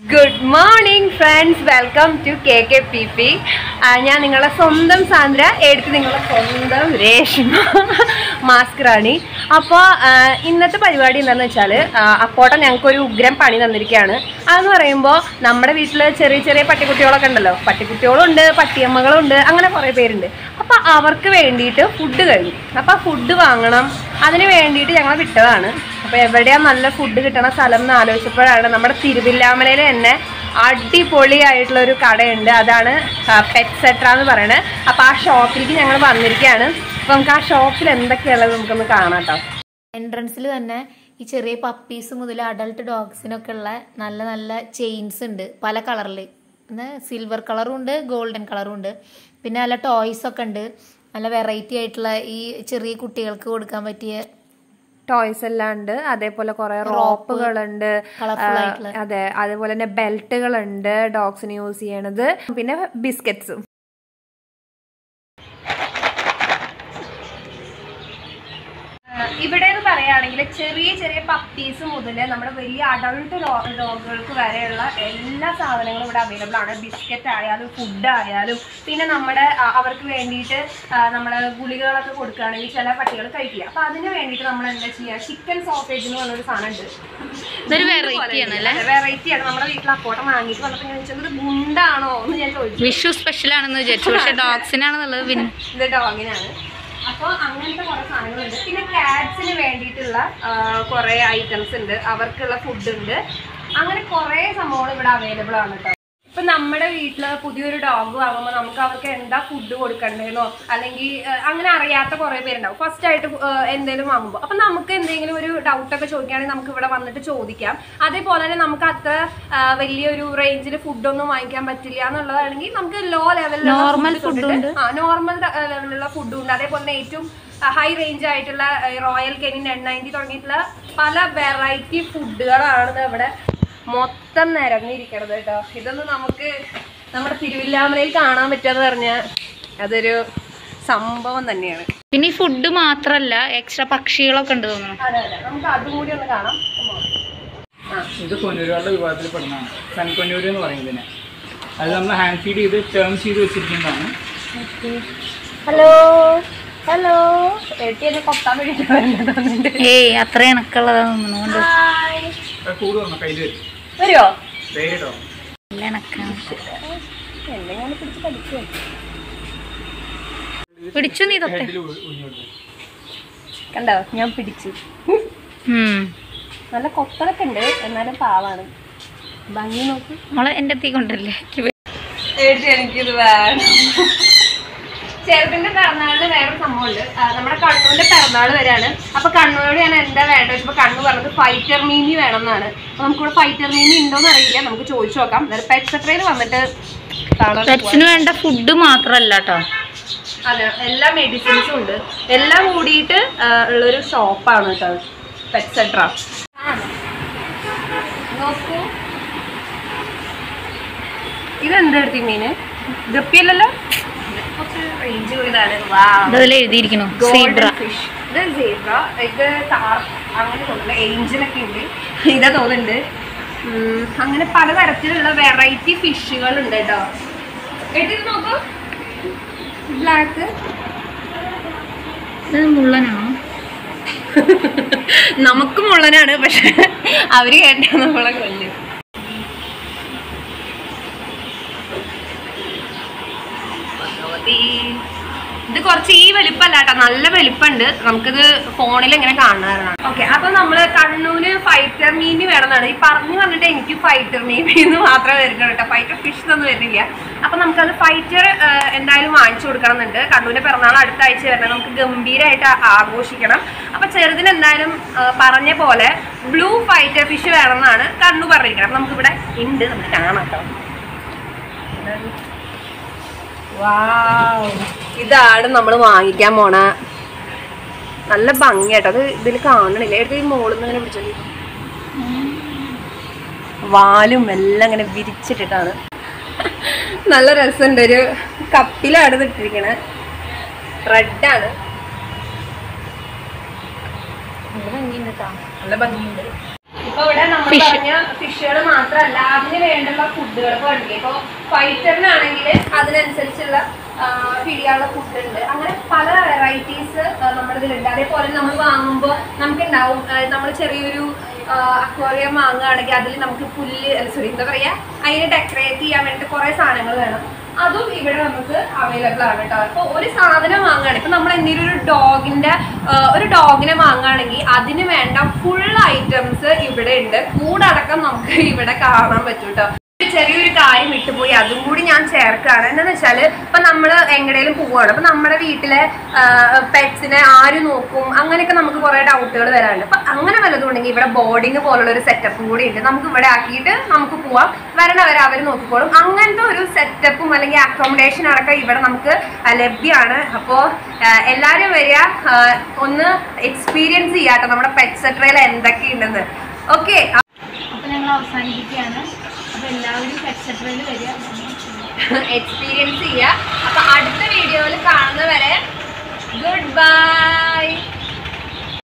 Good morning friends welcome to K K P P ഞാൻ നിങ്ങളുടെ സ്വന്തം സാന്ദ്ര എടുത്ത് നിങ്ങളുടെ സ്വന്തം രേഷ്മ മാസ്ക് റാണി അപ്പോൾ ഇന്നത്തെ പരിപാടി എന്താണെന്ന് വെച്ചാൽ അപ്പോട്ട ഞങ്ങൾക്കൊരു ഉഗ്രം പണി തന്നിരിക്കുകയാണ് അതെന്ന് പറയുമ്പോൾ നമ്മുടെ വീട്ടിൽ ചെറിയ ചെറിയ പട്ടിക്കുട്ടികളൊക്കെ ഉണ്ടല്ലോ പട്ടിക്കുട്ടികളുണ്ട് പട്ടിയമ്മകളുണ്ട് അങ്ങനെ കുറേ പേരുണ്ട് അപ്പോൾ അവർക്ക് വേണ്ടിയിട്ട് ഫുഡ് കഴിഞ്ഞു അപ്പോൾ ആ ഫുഡ് വാങ്ങണം അതിന് വേണ്ടിയിട്ട് ഞങ്ങൾ വിട്ടതാണ് അപ്പോൾ എവിടെയാ നല്ല ഫുഡ് കിട്ടണ സ്ഥലം എന്ന് ആലോചിച്ചപ്പോഴാണ് നമ്മുടെ തിരുവില്ലാമലയിൽ തന്നെ അടിപൊളിയായിട്ടുള്ള ഒരു കടയുണ്ട് അതാണ് പെറ്റ് സെട്ര എന്ന് പറയുന്നത് അപ്പോൾ ആ ഷോപ്പിലേക്ക് ഞങ്ങൾ വന്നിരിക്കുകയാണ് അപ്പോൾ നമുക്ക് ആ ഷോപ്പിൽ എന്തൊക്കെയുള്ളത് നമുക്കൊന്ന് കാണാം കേട്ടോ എൻട്രൻസിൽ തന്നെ ഈ ചെറിയ പപ്പീസ് മുതൽ അഡൾട്ട് ഡോഗ്സിനൊക്കെ ഉള്ള നല്ല നല്ല ചെയിൻസ് ഉണ്ട് പല കളറിൽ സിൽവർ കളറും ഉണ്ട് ഗോൾഡൻ കളറും ഉണ്ട് പിന്നെ നല്ല ടോയ്സ് ഒക്കെ ഉണ്ട് നല്ല വെറൈറ്റി ആയിട്ടുള്ള ഈ ചെറിയ കുട്ടികൾക്ക് കൊടുക്കാൻ പറ്റിയ ടോയ്സ് എല്ലാം ഉണ്ട് അതേപോലെ കുറെ റോപ്പുകളുണ്ട് Colourful ആയിട്ടുള്ള. അതെ അതേപോലെ തന്നെ ബെൽറ്റുകളുണ്ട് ഡോഗ്സിന് യൂസ് ചെയ്യണത് പിന്നെ ബിസ്ക്കറ്റ്സും ഇവിടെ എന്ന് പറയുകയാണെങ്കിൽ ചെറിയ ചെറിയ പപ്പീസ് മുതൽ നമ്മുടെ വലിയ അഡൾട്ട് ഡോഗുകൾക്ക് വരെയുള്ള എല്ലാ സാധനങ്ങളും ഇവിടെ അവൈലബിൾ ആണ് ബിസ്ക്കറ്റ് ആയാലും ഫുഡ് ആയാലും പിന്നെ നമ്മുടെ ആ, അവർക്ക് വേണ്ടിയിട്ട് നമ്മൾ ഗുളികകളൊക്കെ കൊടുക്കുകയാണെങ്കിൽ ചില പട്ടികൾ കഴിക്കില്ല അപ്പൊ അതിന് വേണ്ടിയിട്ട് നമ്മൾ എന്താ ചെയ്യുക ചിക്കൻ സോസേജ് എന്ന് പറഞ്ഞൊരു സാധനം ഉണ്ട് ഇതൊരു വെറൈറ്റി ആണല്ലേ വെറൈറ്റി ആണ് നമ്മുടെ വീട്ടിൽ അപ്പോട്ടം വാങ്ങിയിട്ട് വന്നപ്പോൾ ഞാൻ ചോദിച്ചത് ഇത് ഗുണ്ടാണോ എന്ന് ഞാൻ ചോദിച്ചു വിഷു സ്പെഷ്യൽ ആണെന്ന് വിചാരിച്ചു പക്ഷെ ഡോഗ്സിനാണെന്നുള്ളത് പിന്നെ ഇത് ഡോഗിനാണ് അപ്പോൾ അങ്ങനത്തെ കുറെ സാധനങ്ങളുണ്ട് പിന്നെ കാറ്റ്സിന് വേണ്ടിയിട്ടുള്ള കുറെ ഐറ്റംസ് ഉണ്ട് അവർക്കുള്ള ഫുഡ് ഉണ്ട് അങ്ങനെ കുറെ സംഭവങ്ങൾ ഇവിടെ അവൈലബിൾ ആണ് കേട്ടോ ഇപ്പൊ നമ്മുടെ വീട്ടില് പുതിയൊരു ഡോഗ് വാങ്ങുമ്പോൾ നമുക്ക് അവർക്ക് എന്താ ഫുഡ് കൊടുക്കണ്ടേന്നോ അല്ലെങ്കിൽ ആ, അങ്ങനെ അറിയാത്ത കുറെ പേരുണ്ടാവും ഫസ്റ്റ് ആയിട്ട് എന്തെങ്കിലും വാങ്ങുമ്പോൾ അപ്പൊ നമുക്ക് എന്തെങ്കിലും ഒരു ഡൗട്ട് ഒക്കെ ചോദിക്കുകയാണെങ്കിൽ നമുക്ക് ഇവിടെ വന്നിട്ട് ചോദിക്കാം അതേപോലെ തന്നെ നമുക്ക് അത്ര ആ, വലിയൊരു റേഞ്ചിൽ ഫുഡൊന്നും വാങ്ങിക്കാൻ പറ്റില്ല എന്നുള്ളതാണെങ്കിൽ നമുക്ക് ലോ ലെവലിൽ Normal food ഉണ്ട്. ആ നോർമൽ ലെവലിലുള്ള ഫുഡും ഉണ്ട് അതേപോലെ തന്നെ ഏറ്റവും ഹൈ റേഞ്ച് ആയിട്ടുള്ള റോയൽ കെനിൻ എൻ നയൻറ്റി തുടങ്ങിയിട്ടുള്ള പല വെറൈറ്റി ഫുഡുകളാണ് ഇവിടെ മൊത്തം നിരന്നിരിക്കണത് കേട്ടോ ഇതൊന്നും നമുക്ക് നമ്മുടെ തിരുവില്ലാമലയിൽ കാണാൻ പറ്റുമെന്ന് പറഞ്ഞാൽ അതൊരു സംഭവം തന്നെയാണ് പിന്നെ ഈ ഫുഡ് മാത്രല്ല എക്സ്ട്രാ പക്ഷികളൊക്കെ ഉണ്ട് തോന്നുന്നു അതെ അതെ നമുക്ക് അതും കൂടി ഒന്ന് കാണാം ആ ഇത് കൊന്നൂരുകളുടെ വിഭാഗത്തിൽ പെടുന്നതാണ് സൺകൊന്നൂര് എന്ന് പറയുന്നതിനെ അത് നമ്മൾ ഹാൻഡ് ഫീഡ് ചെയ്ത് ടേം ചെയ്ത് വെച്ചിരിക്കുന്നതാണ് ഹലോ ഹലോ എട്ടി എന്നെ കൊത്താൻ വേണ്ടിയിട്ട് വരുന്നുണ്ട് ഏയ് അത്ര ഇണക്കുള്ളതാ തോന്നുന്നു കൊണ്ട് ഹായ് അത് കൂട് വന്നു കയ്യിൽ വരും വരുമോ ധൈര്യട്ടോ നല്ല ഇണക്കാണ് എന്തെങ്കിലും പിടിച്ച് കടിക്കുമോ പിടിച്ചു നീ തൊക്കെ ഹെഡിൽ ഒഴിഞ്ഞു കൊടുക്കും കണ്ടോ ഞാൻ പിടിച്ചു നല്ല കൊത്തലൊക്കെ ഉണ്ട് എന്നാലും പാവാണ് ഭംഗി നോക്ക് നമ്മളെ എൻ്റെ എത്തി കൊണ്ടല്ലേ എനിക്കിത് വേണം ചെറുതിന്റെ പിറന്നാളിന് വേറൊരു സംഭവമുണ്ട് ആ, നമ്മുടെ കണ്ണൂരിന്റെ പിറന്നാൾ വരെയാണ് അപ്പൊ കണ്ണൂരോട് ഞാൻ എന്താ വേണ്ടത് വെച്ചപ്പോ കണ്ണു പറഞ്ഞത് ഫൈറ്റർ മീമി വേണം എന്നാണ് അപ്പൊ നമുക്കിവിടെ ഫൈറ്റർ മീമി ഉണ്ടോന്ന് അറിയില്ല നമുക്ക് ചോദിച്ചു നോക്കാം പെറ്റ് സെക്രട്ടറിയിൽ വന്നിട്ട് കാണാൻ പോവാം. പെറ്റ്സിന് വേണ്ട ഫുഡ് മാത്രല്ല കേട്ടോ അതെ എല്ലാ മെഡിസിൻസും ഉണ്ട് എല്ലാം കൂടിയിട്ട് ആ, ഉള്ളൊരു ഷോപ്പാണ് കേട്ടോ പെറ്റ് സെട്ര നോക്കൂ ഇതെന്തെടുത്തി മീന് ഗപ്പിയല്ലല്ലോ കുറച്ച് റേഞ്ച് കൂടിയതാണ് ഇതിൽ എഴുതിയിരിക്കണു സീബ്ര ഫിഷ് ഇത് സീബ്ര ഇത് താർ അങ്ങനെ തോന്നുന്നു ഏഞ്ചലൊക്കെ ഉണ്ട് ഇതാ തോന്നുന്നുണ്ട് ഉം, അങ്ങനെ പലതരത്തിലുള്ള വെറൈറ്റി ഫിഷുകൾ ഉണ്ട് കേട്ടോ എടുത്ത് നോക്കൂ ബ്ലാക്ക് ഇത് മുള്ളനാണോ നമുക്ക് മുള്ളനാണ് പക്ഷെ അവര് കേട്ടാ നമ്മളെ കൊല്ലും ഭഗവതി. ഇത് കുറച്ച് ഈ വലിപ്പല്ല കേട്ടോ നല്ല വലിപ്പമുണ്ട് നമുക്കിത് ഫോണിൽ ഇങ്ങനെ കാണുന്നതാണ് ഓക്കെ അപ്പൊ നമ്മള് കണ്ണൂര് ഫൈറ്റർ മീൻ വേണമെന്നാണ് ഈ പറഞ്ഞു പറഞ്ഞിട്ട് എനിക്ക് ഫൈറ്റർ മീൻ എന്ന് മാത്രമേ വരുന്നുള്ളൂ കേട്ടോ ഫൈറ്റർ ഫിഷ് ഒന്നും വരുന്നില്ല അപ്പൊ നമുക്കത് ഫൈറ്റർ എന്തായാലും വാങ്ങിച്ചു കൊടുക്കണം എന്നുണ്ട് കണ്ണൂരിന്റെ പിറന്നാൾ അടുത്ത ആഴ്ച വരണം നമുക്ക് ഗംഭീരമായിട്ട് ആഘോഷിക്കണം അപ്പൊ ചെറുതിന് എന്തായാലും ആ, പറഞ്ഞ പോലെ ബ്ലൂ ഫൈറ്റർ ഫിഷ് വേണമെന്നാണ് കണ്ണു പറഞ്ഞിരിക്കണം അപ്പൊ നമുക്കിവിടെ ഉണ്ട് നമുക്ക് കാണാം കേട്ടോ വാവ്. ഇതാണ് നമ്മൾ വാങ്ങിക്കാൻ പോണ നല്ല ഭംഗിയാട്ടോ അത് ഇതിൽ കാണണില്ല എടുത്ത് ഈ മോളിൽ നിന്ന് ഇങ്ങനെ പിടിച്ചോളി വാലും എല്ലാം ഇങ്ങനെ വിരിച്ചിട്ടിട്ടാണ് നല്ല രസമുണ്ട് ഒരു കപ്പിലാണ് ഇത് ഇട്ടിരിക്കണേ റെഡാണ് നല്ല ഭംഗിയുണ്ട് കേട്ടോ നല്ല ഭംഗിയുണ്ട് ഇപ്പൊ ഇവിടെ നമ്മൾ പറഞ്ഞ ഫിഷുകൾ മാത്രമല്ല അതിന് വേണ്ടുള്ള ഫുഡുകൾ ഇപ്പൊ കണ്ടില്ലേ ഇപ്പൊ ഫൈറ്ററിനാണെങ്കിൽ അതിനനുസരിച്ചുള്ള ആ, പിടിയാനുള്ള ഫുഡ് ഉണ്ട് അങ്ങനെ പല വെറൈറ്റീസ് നമ്മുടെ ഇതിലുണ്ട് അതേപോലെ നമ്മൾ വാങ്ങുമ്പോൾ നമുക്ക് ഉണ്ടാവും നമ്മൾ ചെറിയൊരു അക്വേറിയം വാങ്ങുകയാണെങ്കിൽ അതിൽ നമുക്ക് പുല്ല് സോറി എന്താ പറയാ അതിനെ ഡെക്കറേറ്റ് ചെയ്യാൻ വേണ്ടി കുറെ സാധനങ്ങൾ വേണം അതും ഇവിടെ നമുക്ക് അവൈലബിൾ ആണ് കേട്ടോ അപ്പോൾ ഒരു സാധനം വാങ്ങുകയാണ് ഇപ്പൊ നമ്മൾ എന്തെങ്കിലും ഒരു ഡോഗിന്റെ ഒരു ഡോഗിനെ വാങ്ങുകയാണെങ്കിൽ അതിന് വേണ്ട ഫുൾ ഐറ്റംസ് ഇവിടെ ഉണ്ട് കൂടടക്കം നമുക്ക് ഇവിടെ കാണാൻ പറ്റും കേട്ടോ ഒരു ചെറിയൊരു കാര്യം വിട്ടുപോയി അതും കൂടി ഞാൻ ചേർക്കാണ് എന്താന്ന് വെച്ചാല് ഇപ്പൊ നമ്മള് എങ്ങടേലും പോവാണ് അപ്പൊ നമ്മുടെ വീട്ടിലെ പെറ്റ്സിനെ ആര് നോക്കും അങ്ങനെയൊക്കെ നമുക്ക് കുറെ ഡൗട്ടുകൾ വരാറുണ്ട് അപ്പൊ അങ്ങനെ വല്ലതും ഉണ്ടെങ്കിൽ ഇവിടെ ബോർഡിങ് പോലുള്ള ഒരു സെറ്റപ്പും കൂടി ഉണ്ട് നമുക്ക് ഇവിടെ ആക്കിയിട്ട് നമുക്ക് പോവാം വരണവരെ അവർ നോക്കിക്കോളും അങ്ങനത്തെ ഒരു സെറ്റപ്പും അല്ലെങ്കിൽ അക്കോമഡേഷൻ അടക്കം ഇവിടെ നമുക്ക് ആ, ലഭ്യമാണ് അപ്പോൾ എല്ലാവരും വരിക ആ, ഒന്ന് എക്സ്പീരിയൻസ് ചെയ്യാട്ടോ നമ്മുടെ പെറ്റ് സെറ്ററിൽ എന്തൊക്കെയുണ്ടെന്ന് ഓക്കെ അപ്പൊ ഞങ്ങൾ അവസാനിപ്പിക്കുകയാണ് അപ്പൊ എല്ലാവരും പെറ്റ്സെറ്ററിൽ വരിക എക്സ്പീരിയൻസ് ചെയ്യുക അപ്പൊ അടുത്ത വീഡിയോയിൽ കാണുന്നവരെ ഗുഡ് ബൈ